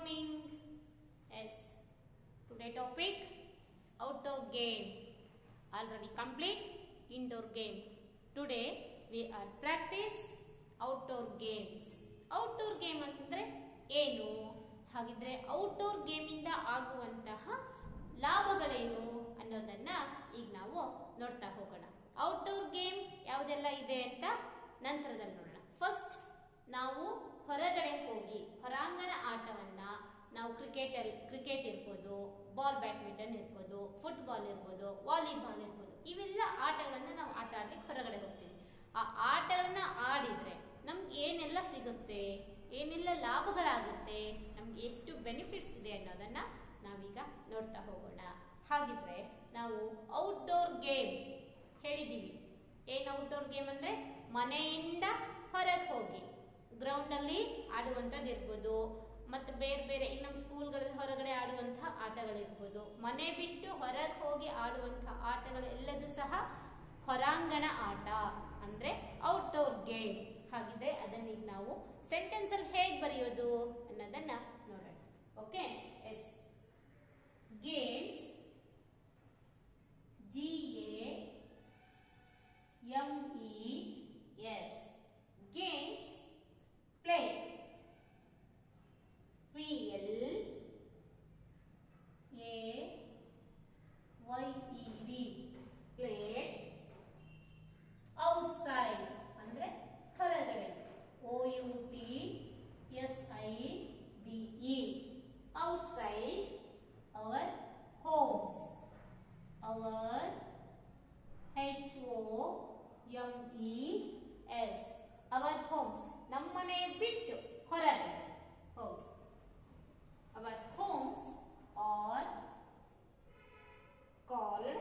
morning. Yes. Today topic outdoor game. Already complete indoor game. Today we are practice outdoor games. Outdoor game ಅಂದ್ರೆ ಏನು ಹಾಗಿದ್ರೆ outdoor game ಇಂದ ಆಗುವಂತಹ ಲಾಭಗಳೇನು ಅನ್ನೋದನ್ನ ಈಗ ನಾವು ನೋಡ್ತಾ ಹೋಗೋಣ ಔಟ್ಡೋರ್ ಗೇಮ್ ಯಾವುದೆಲ್ಲ ಇದೆ ಅಂತ ನಂತರದಲ್ಲಿ ನೋಡೋಣ ಫಸ್ಟ್ ನಾವು ಹೊರಗಡೆ ಹೋಗಿ ಹೊರಾಂಗಣ ಆಟವನ್ನ ನಾವು ಕ್ರಿಕೆಟ್ ಕ್ರಿಕೆಟ್ ಇರ್ಬೋದು ಬಾಲ್ ಬ್ಯಾಡ್ಮಿಂಟನ್ ಇರ್ಬೋದು ಫುಟ್ಬಾಲ್ ಇರ್ಬೋದು ವಾಲಿಬಾಲ್ ಇರ್ಬೋದು ಇವೆಲ್ಲ ಆಟಗಳನ್ನ ನಾವು ಆಟ ಆಡ್ಲಿಕ್ಕೆ ಹೊರಗಡೆ ಹೋಗ್ತೀವಿ ಆ ಆಟಗಳನ್ನ ಆಡಿದ್ರೆ ನಮ್ಗೆ ಏನೆಲ್ಲ ಸಿಗುತ್ತೆ ಏನೆಲ್ಲ ಲಾಭಗಳಾಗುತ್ತೆ ನಮ್ಗೆ ಎಷ್ಟು ಬೆನಿಫಿಟ್ಸ್ ಇದೆ ಅನ್ನೋದನ್ನ ನಾವೀಗ ನೋಡ್ತಾ ಹೋಗೋಣ ಹಾಗಿದ್ರೆ ನಾವು ಔಟ್ಡೋರ್ ಗೇಮ್ ಹೇಳಿದೀವಿ ಏನ್ ಔಟ್ಡೋರ್ ಗೇಮ್ ಅಂದ್ರೆ ಮನೆಯಿಂದ ಹೊರಗೆ ಹೋಗಿ ಗ್ರೌಂಡ್ ಅಲ್ಲಿ ಆಡುವಂಥದ್ದು ಇರ್ಬೋದು ಮತ್ತೆ ಬೇರೆ ಬೇರೆ ಈಗ ನಮ್ಮ ಸ್ಕೂಲ್ಗಳಲ್ಲಿ ಹೊರಗಡೆ ಆಡುವಂತಹ ಆಟಗಳಿರ್ಬೋದು ಮನೆ ಬಿಟ್ಟು ಹೊರಗೆ ಹೋಗಿ ಆಡುವಂತಹ ಆಟಗಳು ಎಲ್ಲದೂ ಸಹ ಹೊರಾಂಗಣ ಆಟ ಅಂದ್ರೆ ಔಟ್ಡೋರ್ ಗೇಮ್ ಹಾಗಿದ್ರೆ ಅದನ್ನ ಈಗ ನಾವು ಸೆಂಟೆನ್ಸ್ ಅಲ್ಲಿ ಹೇಗೆ ಬರೆಯೋದು ಅನ್ನೋದನ್ನ ನೋಡೋಣ okay yes games G A M E S games play P L A Y E D played outside ಅಂದ್ರೆ ಹೊರಗಡೆ O U T S I D E outside our homes our H O M E S our homes ನಮ್ಮನೆ ಬಿಟ್ಟು ಹೊರಗೆ ಹೋಗಿ our homes are called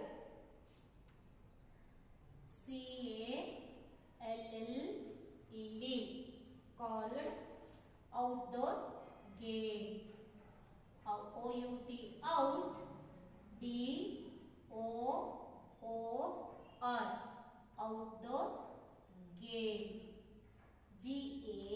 C A L L E D called outdoor game. O U T out D O O R outdoor game. G A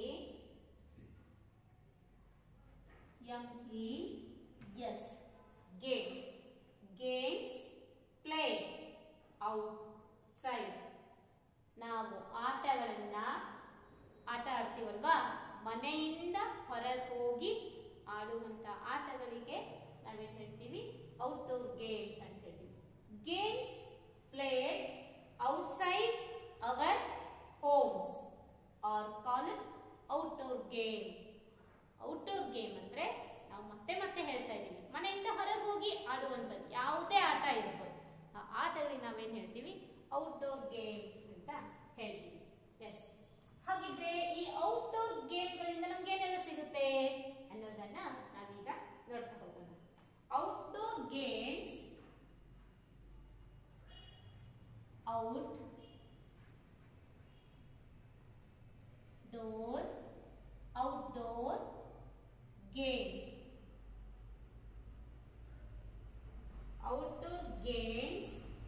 M E yes games games play outside ನಾವು ಆಟಗಳನ್ನ ಆಟ ಆಡ್ತೀವಲ್ವಾ ಮನೆಯಿಂದ ಹೊರಗೆ ಹೋಗಿ ಆಡುವಂತ ಆಟಗಳಿಗೆ ನಾವೇನ್ ಹೇಳ್ತೀವಿ outdoor games ಅಂತ ಹೇಳ್ತೀವಿ games played outside our homes are call outdoor game outdoor game ಅಂದ್ರೆ ನಾವು ಮತ್ತೆ ಮತ್ತೆ ಹೇಳ್ತಾ ಇದ್ದೀವಿ ಮನೆಯಿಂದ ಹೊರಗೆ ಹೋಗಿ ಆಡುವಂಥದ್ದು ಯಾವುದೇ ಆಟ ಇರ್ಬೋದು ಆ ಆಟಗಳಿಗೆ ನಾವೇನ್ ಹೇಳ್ತೀವಿ ಔಟ್ಡೋರ್ ಗೇಮ್ ಅಂತ ಹೇಳ್ತೀವಿ ಎಸ್ ಹಾಗಿದ್ರೆ ಈ ಔಟ್ಡೋರ್ ಗೇಮ್ಗಳಿಂದ ನಮ್ಗೆ ಏನೆಲ್ಲ ಸಿಗುತ್ತೆ ಅನ್ನೋದನ್ನ ನಾವೀಗ ನೋಡ್ತಾ ಹೋಗೋಣ outdoor games outdoor outdoor games outdoor games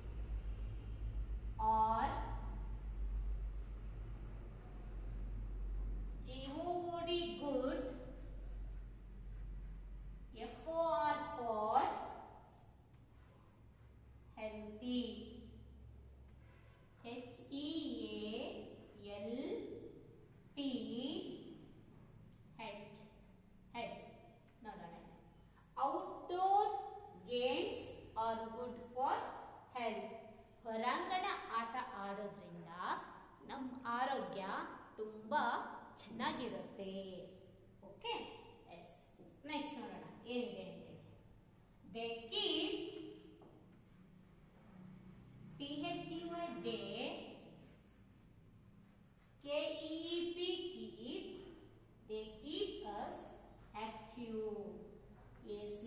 are G-O-O-D good F-O-R for healthy H-E-A-L-T health ನೋಡೋಣ outdoor games are good for health ಹೊರಾಂಗಣ ಆಟ ಆಡೋದ್ರಿಂದ ನಮ್ಮ ಆರೋಗ್ಯ ತುಂಬಾ ಚೆನ್ನಾಗಿರುತ್ತೆ ಓಕೆ ಎಸ್ ನೆಕ್ಸ್ಟ್ ನೋಡೋಣ ಏನಿದೆ ಅಂತೇಳಿ they keep T H E Y they K E P keep they keep us active a c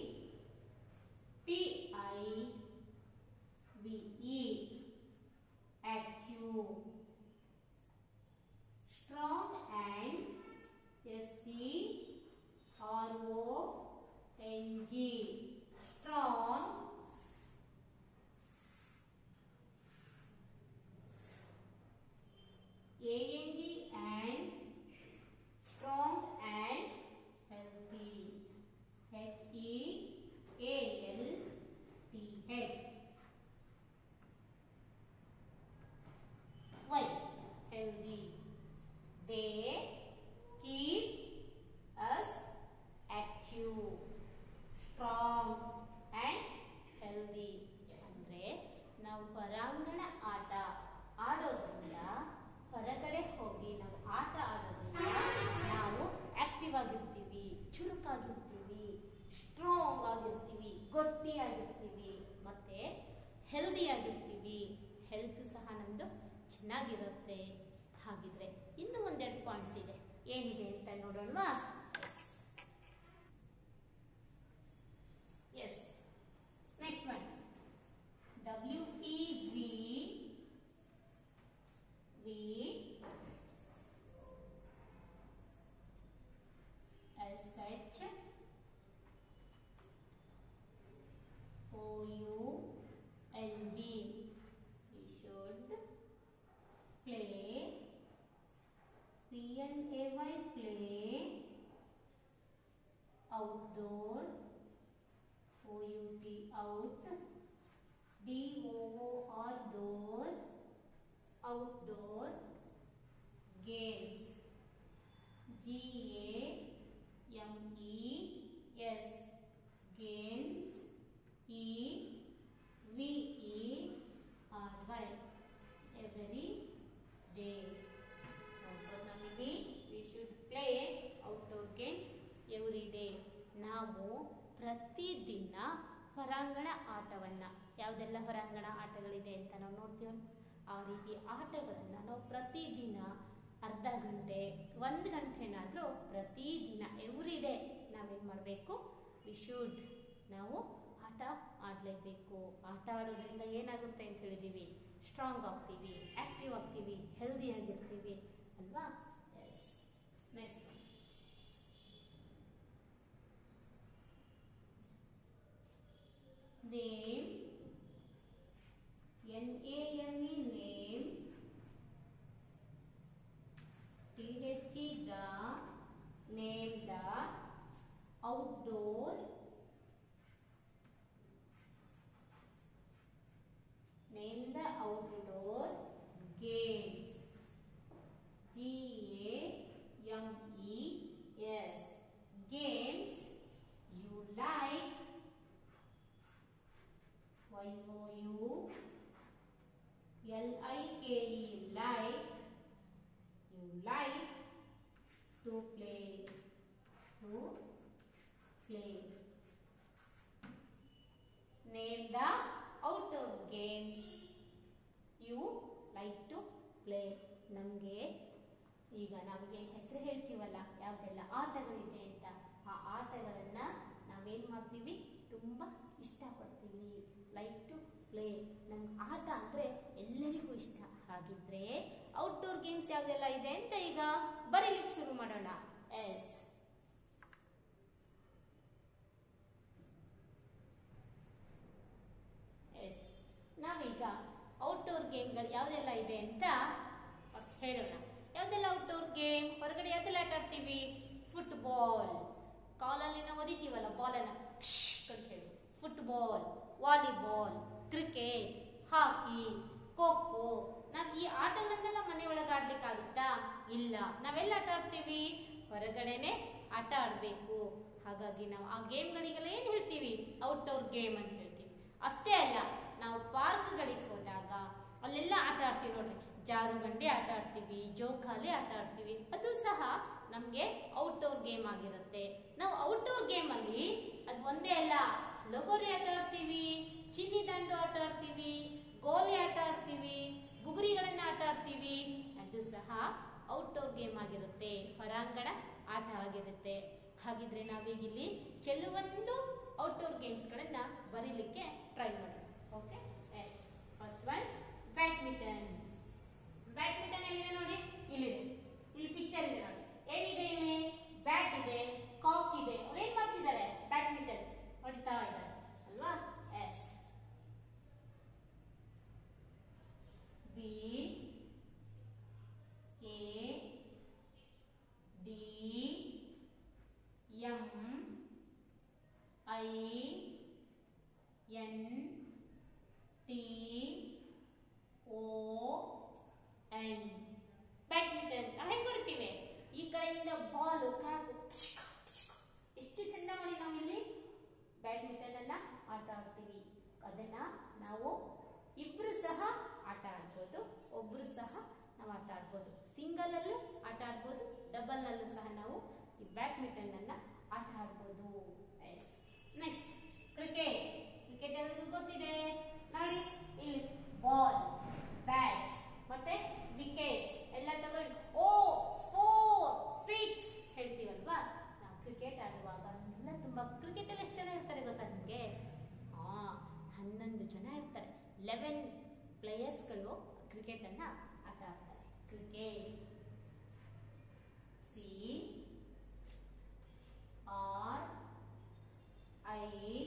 t i v e active strong and s t r o n g strong a n g and ಆಗಿರ್ತೀವಿ strong ಆಗಿರ್ತೀವಿ ಗಟ್ಟಿಯಾಗಿರ್ತೀವಿ ಮತ್ತೆ healthy ಆಗಿರ್ತೀವಿ health ಸಹ ನಮ್ದು ಚೆನ್ನಾಗಿರುತ್ತೆ ಹಾಗಿದ್ರೆ ಇನ್ನು ಒಂದೆರಡು ಪಾಯಿಂಟ್ಸ್ ಇದೆ ಏನಿದೆ ಅಂತ ನೋಡೋಣವಾ yes next one W E V V S H O U L D. We should play. P L A Y play. Outdoor. O U T out. D O O R door. Outdoor games. G A M E S games. E V E R Y every day. Now, ನಮಗೆ we should play outdoor games every day. ನಾವು ಪ್ರತಿದಿನ ಹೊರಾಂಗಣ ಆಟವನ್ನ ಯಾವುದೆಲ್ಲ ಹೊರಾಂಗಣ ಆಟಗಳಿದೆ ಅಂತ ನಾವು ನೋಡ್ತೀವಿ ಆ ರೀತಿ ಆಟಗಳನ್ನ ನಾವು ಪ್ರತಿದಿನ ಅರ್ಧ ಗಂಟೆ ಒಂದು ಗಂಟೆನಾದರೂ ಪ್ರತಿದಿನ ಎವ್ರಿ ಡೇ ನಾವೇನು ಮಾಡಬೇಕು ವಿ ಶುಡ್ ನಾವು ಆಟ ಆಡಲೇಬೇಕು ಆಟ ಆಡೋದ್ರಿಂದ ಏನಾಗುತ್ತೆ ಅಂತ ಹೇಳಿದೀವಿ ಸ್ಟ್ರಾಂಗ್ ಆಗ್ತೀವಿ ಆಕ್ಟಿವ್ ಆಗ್ತೀವಿ ಹೆಲ್ದಿ ಆಗಿರ್ತೀವಿ ಅಲ್ವಾ yes next name N A M E name T H E the name the outdoor Name the outdoor games. G A M E S. Games you like. Y O U L I K E like. You like to play. To play. Name the outdoor games you like to play. ನಮಗೆ ಈಗ ನಮಗೆ ಹೆಸರು ಹೇಳ್ತೀವಲ್ಲ ಯಾವುದೆಲ್ಲ ಆಟಗಳಿದೆ ಅಂತ ಆ ಆಟಗಳನ್ನ ನಾವೇನ್ ಮಾಡ್ತೀವಿ ತುಂಬಾ ಇಷ್ಟಪಡ್ತೀವಿ ಲೈಕ್ ಟು ಪ್ಲೇ ನಮ್ಗೆ ಆಟ ಅಂದ್ರೆ ಎಲ್ಲರಿಗೂ ಇಷ್ಟ ಹಾಗಿದ್ರೆ ಔಟ್ಡೋರ್ ಗೇಮ್ಸ್ ಯಾವ್ದೆಲ್ಲ ಇದೆ ಅಂತ ಈಗ ಬರೀಲಿಕ್ಕೆ ಶುರು ಮಾಡೋಣ ಎಸ್ ಎಸ್ ನಾವೀಗ ಔಟ್ಡೋರ್ ಗೇಮ್ಗಳು ಯಾವುದೆಲ್ಲ ಇದೆ ಅಂತ ಫಸ್ಟ್ ಹೇಳೋಣ ಯಾವುದೆಲ್ಲ ಔಟ್ಡೋರ್ ಗೇಮ್ ಹೊರಗಡೆ ಯಾವ್ದೆಲ್ಲ ಆಟ ಆಡ್ತೀವಿ ಫುಟ್ಬಾಲ್ ಕಾಲಲ್ಲಿ ನಾವು ಒದಿತೀವಲ್ಲ ಬಾಲನ್ನ ಅಂತ ಹೇಳಿ football volleyball cricket hockey kho kho ನಾವು ಈ ಆಟಗಳನ್ನೆಲ್ಲ ಮನೆ ಒಳಗೆ ಆಡ್ಲಿಕ್ಕಾಗುತ್ತಾ ಇಲ್ಲ ನಾವೆಲ್ಲ ಆಟ ಆಡ್ತೀವಿ ಹೊರಗಡೆನೆ ಆಟ ಆಡಬೇಕು ಹಾಗಾಗಿ ನಾವು ಆ ಗೇಮ್ಗಳಿಗೆಲ್ಲ ಏನು ಹೇಳ್ತೀವಿ ಔಟ್ಡೋರ್ ಗೇಮ್ ಅಂತ ಹೇಳ್ತೀವಿ ಅಷ್ಟೇ ಅಲ್ಲ ನಾವು ಪಾರ್ಕ್ಗಳಿಗೆ ಹೋದಾಗ ಅಲ್ಲೆಲ್ಲ ಆಟ ಆಡ್ತೀವಿ ನೋಡ್ರಿ ಜಾರು ಬಂಡಿ ಆಟ ಆಡ್ತೀವಿ ಜೋಕಾಲಿ ಆಟ ಆಡ್ತೀವಿ ಅದು ಸಹ ನಮಗೆ ಔಟ್ಡೋರ್ ಗೇಮ್ ಆಗಿರುತ್ತೆ ನಾವು ಔಟ್ಡೋರ್ ಗೇಮ್ ಅಲ್ಲಿ ಅದು ಒಂದೇ ಅಲ್ಲ ಲಗೋರಿ ಆಟ ಆಡ್ತೀವಿ ಚಿನ್ನಿ ದಂಡು ಆಟ ಆಡ್ತೀವಿ ಗೋಲಿ ಆಟ ಆಡ್ತೀವಿ ಬುಗುರಿಗಳನ್ನ ಆಟ ಆಡ್ತೀವಿ ಅದು ಸಹ ಔಟ್ಡೋರ್ ಗೇಮ್ ಆಗಿರುತ್ತೆ ಹೊರಾಂಗಣ ಆಟ ಆಗಿರುತ್ತೆ ಹಾಗಿದ್ರೆ ನಾವೀಗಿಲ್ಲಿ ಕೆಲವೊಂದು ಔಟ್ಡೋರ್ ಗೇಮ್ಸ್ಗಳನ್ನ ಬರೀಲಿಕ್ಕೆ ಟ್ರೈ ಮಾಡೋಣ okay yes first one badminton badminton ಎಲ್ಲಿದೆ ನೋಡಿ ಇಲ್ಲಿದೆ ಇಲ್ಲಿ ಪಿಕ್ಚರ್ ಇದೆ ನೋಡಿ ಏನಿದೆ ಇಲ್ಲಿ ಬ್ಯಾಟ್ ಇದೆ ಕಾಕ್ ಇದೆ ಅವ್ರು ಏನ್ ಮಾಡ್ತಿದ್ದಾರೆ ಬ್ಯಾಡ್ಮಿಂಟನ್ ಹೊಡಿತಾ ಇದ್ದಾರೆ ಅಲ್ವಾ yes B A D M I N T O N badminton ನಾವು ಹೆಂಗ್ ಕೊಡ್ತೀವಿ ಈ ಕಡೆಯಿಂದ ಬಾಲ್ ಕ್ಯಾಕ್ ಎಷ್ಟು ಚಂದ ಮಾಡಿ ನಾವು ಇಲ್ಲಿ ಬ್ಯಾಡ್ಮಿಂಟನ್ ಅನ್ನ ಆಟ ಆಡ್ತೀವಿ ಅದನ್ನ ನಾವು ಇಬ್ರು ಸಹ ಆಟ ಆಡ್ಬೋದು ಒಬ್ರು ಸಹ ನಾವು ಆಟ ಆಡ್ಬೋದು ಸಿಂಗಲ್ ಅಲ್ಲೂ ಆಟ ಆಡ್ಬೋದು ಡಬಲ್ ನಲ್ಲೂ ಸಹ ನಾವು ಈ ಬ್ಯಾಡ್ಮಿಂಟನ್ ಅನ್ನ ಆಟ ಆಡ್ಬೋದು ಎಸ್ ನೆಕ್ಸ್ಟ್ ಕ್ರಿಕೆಟ್ ಕ್ರಿಕೆಟ್ ಎಲ್ಲರಿಗೂ ಗೊತ್ತಿದೆ ನೋಡಿ ಇಲ್ಲಿ ಬಾಲ್ ಬ್ಯಾಟ್ ಮತ್ತೆ ವಿಕೆಟ್ಸ್ ಎಲ್ಲ ತಗೊಂಡು ಓ ಫೋರ್ ಸಿಕ್ಸ್ ಹೇಳ್ತೀವಲ್ವಾ ನಾವು ಕ್ರಿಕೆಟ್ ಆಡುವಾಗ ನಮ್ಗೆಲ್ಲ ತುಂಬಾ ಕ್ರಿಕೆಟ್ ಅಲ್ಲಿ ಎಷ್ಟು ಜನ ಇರ್ತಾರೆ ಗೊತ್ತಾ ನಿಮಗೆ ಹಾ ಹನ್ನೊಂದು ಜನ ಇರ್ತಾರೆ ಲೆವೆನ್ ಪ್ಲೇಯರ್ಸ್ಗಳು ಕ್ರಿಕೆಟ್ ಅನ್ನ ಆಟ ಆಡ್ತಾರೆ cricket C R I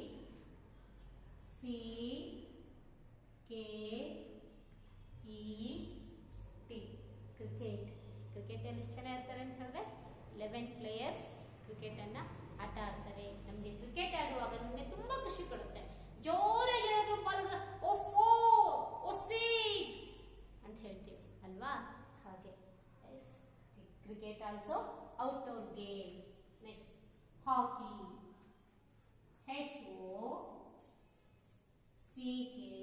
C K E T cricket cricket ಅಲ್ಲಿ ಎಷ್ಟು ಜನ ಇರ್ತಾರೆ ಅಂತ ಹೇಳಿದ್ರೆ ಲೆವೆನ್ ಪ್ಲೇಯರ್ಸ್ ಕ್ರಿಕೆಟ್ ಅನ್ನ ಆಟ ಆಡ್ತಾರೆ ನಮಗೆ ಕ್ರಿಕೆಟ್ ಆಡುವಾಗ ನಮಗೆ ತುಂಬಾ ಖುಷಿ ಕೊಡುತ್ತೆ ಜೋರಾಗಿ ಏನಾದ್ರು ball oh four oh six ಅಂತ ಹೇಳ್ತೀವಿ ಅಲ್ವಾ ಹಾಗೆ cricket also outdoor game next hockey H O C K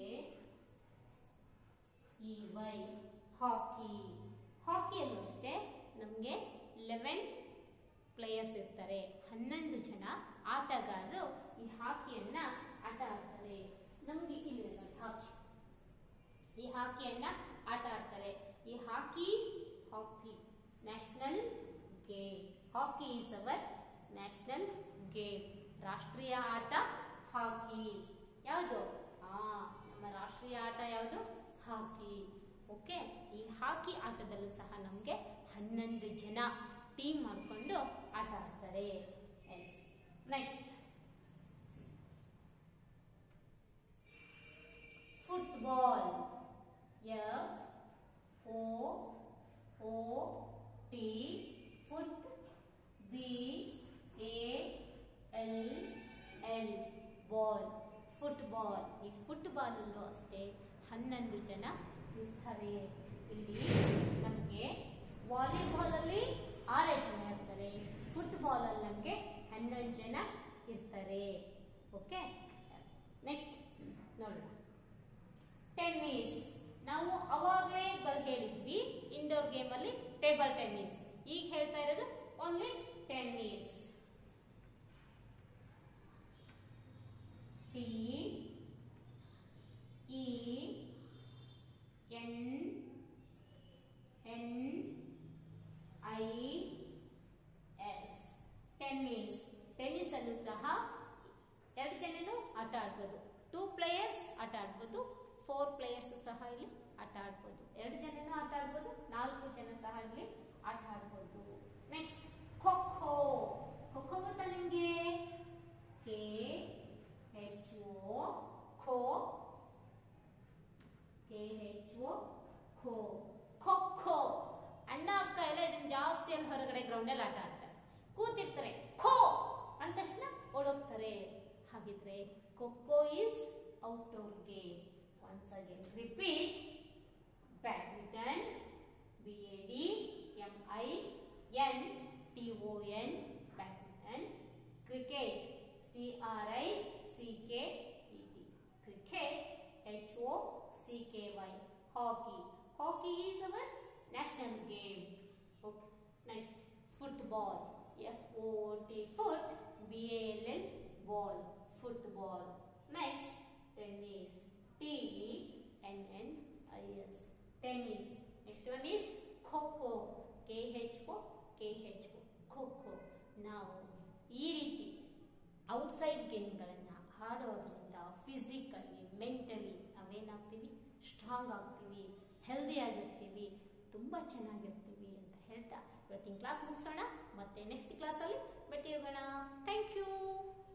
E Y hockey ಹಾಕಿಯಲ್ಲೂ ಅಷ್ಟೇ ನಮಗೆ ಲೆವೆನ್ ಪ್ಲೇಯರ್ಸ್ ಇರ್ತಾರೆ ಹನ್ನೊಂದು ಜನ ಆಟಗಾರರು ಈ ಹಾಕಿಯನ್ನ ಆಟ ಆಡ್ತಾರೆ ನಮಗೆ ಇಲ್ಲಿ ನೋಡಿ ಹಾಕಿ ಈ ಹಾಕಿಯನ್ನ ಆಟ ಆಡ್ತಾರೆ ಈ hockey hockey national game hockey is our national game ರಾಷ್ಟ್ರೀಯ ಆಟ ಹಾಕಿ ಯಾವುದು ಆ ನಮ್ಮ ರಾಷ್ಟ್ರೀಯ ಆಟ ಯಾವುದು ಹಾಕಿ ಓಕೆ ಈ ಹಾಕಿ ಆಟದಲ್ಲೂ ಸಹ ನಮಗೆ ಹನ್ನೊಂದು ಜನ ಟೀಮ್ ಮಾಡಿಕೊಂಡು ಆಟ ಆಡ್ತಾರೆ yes next football F O O T foot B A L L ball football ಈ ಫುಟ್ಬಾಲ್ ಅಲ್ಲೂ ಅಷ್ಟೇ ಹನ್ನೊಂದು ಜನ ಇರ್ತಾರೆ ಇಲ್ಲಿ ನಮಗೆ ವಾಲಿಬಾಲ್ ಅಲ್ಲಿ ಆರೇ ಜನ ಇರ್ತಾರೆ ಫುಟ್ಬಾಲ್ ಅಲ್ಲಿ ನಮಗೆ ಹನ್ನೊಂದು ಜನ ಇರ್ತಾರೆ ಓಕೆ ನೆಕ್ಸ್ಟ್ ನೋಡೋಣ ಟೆನ್ನಿಸ್ ನಾವು ಅವಾಗಲೇ ಬರ್ ಹೇಳಿದ್ವಿ ಇಂಡೋರ್ ಗೇಮ್ ಅಲ್ಲಿ ಟೇಬಲ್ ಟೆನ್ನಿಸ್ ಈಗ ಹೇಳ್ತಾ ಇರೋದು only tennis T E N N I S tennis tennis ಅಲ್ಲೂ ಸಹ ಎರಡು ಜನನು ಆಟ ಆಡ್ಬೋದು ಟೂ ಪ್ಲೇಯರ್ಸ್ ಆಟ ಆಡ್ಬೋದು ಫೋರ್ ಪ್ಲೇಯರ್ಸ್ ಸಹ ಇಲ್ಲಿ ಆಟ ಆಡ್ಬೋದು ಎರಡು ಜನನು ಆಟ ಆಡ್ಬೋದು ನಾಲ್ಕು ಜನ ಸಹ ಇಲ್ಲಿ ಆಟ ಆಡ್ಬೋದು ನೆಕ್ಸ್ಟ್ ಖೋ ಖೋ ಖೋ ಖೋ ಗೊತ್ತಾ ನಿಮ್ಗೆ K H O kho K H O kho kho kho ಅಣ್ಣ ಅಕ್ಕ ಎಲ್ಲ ಇದನ್ನ ಜಾಸ್ತಿ ಅಲ್ಲಿ ಹೊರಗಡೆ ಗ್ರೌಂಡ್ ಅಲ್ಲಿ ಆಟ ಆಡ್ತಾರೆ ಕೂತಿರ್ತಾರೆ ಖೋ ಅಂದ ತಕ್ಷಣ ಓಡೋಗ್ತಾರೆ ಹಾಗಿದ್ರೆ kho kho is outdoor game once again repeat badminton B A D M I N T O N badminton cricket C R I C K E T cricket H O C K Y hockey hockey is our national game okay next football F O T foot B A L L ball football next tennis T N N I S tennis next one is kho kho K H O K H O kho kho ನಾವು ಈ ರೀತಿ outside ಗೇಮ್ಗಳನ್ನು ಆಡೋದ್ರಿಂದ physically mentally ನಾವೇನಾಗ್ತೀವಿ strong ಆಗ್ತೀವಿ healthy ಆಗಿರ್ತೀವಿ ತುಂಬ ಚೆನ್ನಾಗಿರ್ತೀವಿ ಅಂತ ಹೇಳ್ತಾ ಇವತ್ತಿನ ಕ್ಲಾಸ್ ಮುಗಿಸೋಣ ಮತ್ತೆ ನೆಕ್ಸ್ಟ್ ಕ್ಲಾಸಲ್ಲಿ ಭೇಟಿ ಹೋಗೋಣ ಥ್ಯಾಂಕ್ ಯು